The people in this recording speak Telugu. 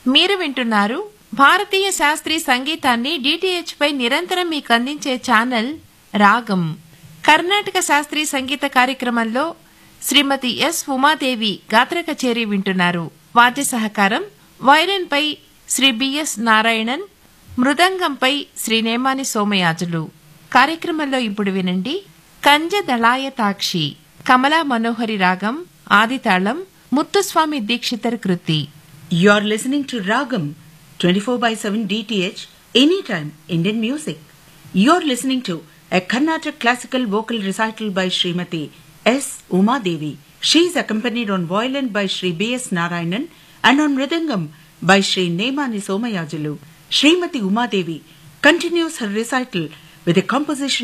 మీరు వింటున్నారు భారతీయ శాస్త్రీయ సంగీతాన్ని డిటిహెచ్ పై నిరంతరం మీకు అందించే ఛానల్ రాగం కర్ణాటక శాస్త్రీయ సంగీత కార్యక్రమంలో శ్రీమతి ఎస్ ఉమాదేవి గాత్ర కచేరీ వింటున్నారు వాద్య సహకారం వైలిన్ పై శ్రీ బిఎస్ నారాయణన్ మృదంగంపై శ్రీ నేమాని సోమయాజులు కార్యక్రమంలో ఇప్పుడు వినండి కంజ దళాయ తాక్షి కమలా మనోహరి రాగం ఆదితాళం ముత్తుస్వామి దీక్షితర్ కృతి You're listening to Ragam 24 by 7 DTH Anytime Indian Music. You're listening to a Carnatic classical vocal recital by Srimati S. Uma Devi. She is accompanied on violin by Sri B.S. Narayanan and on mridangam by Sri Nemani Somayajulu. Srimati Uma Devi continues her recital with a composition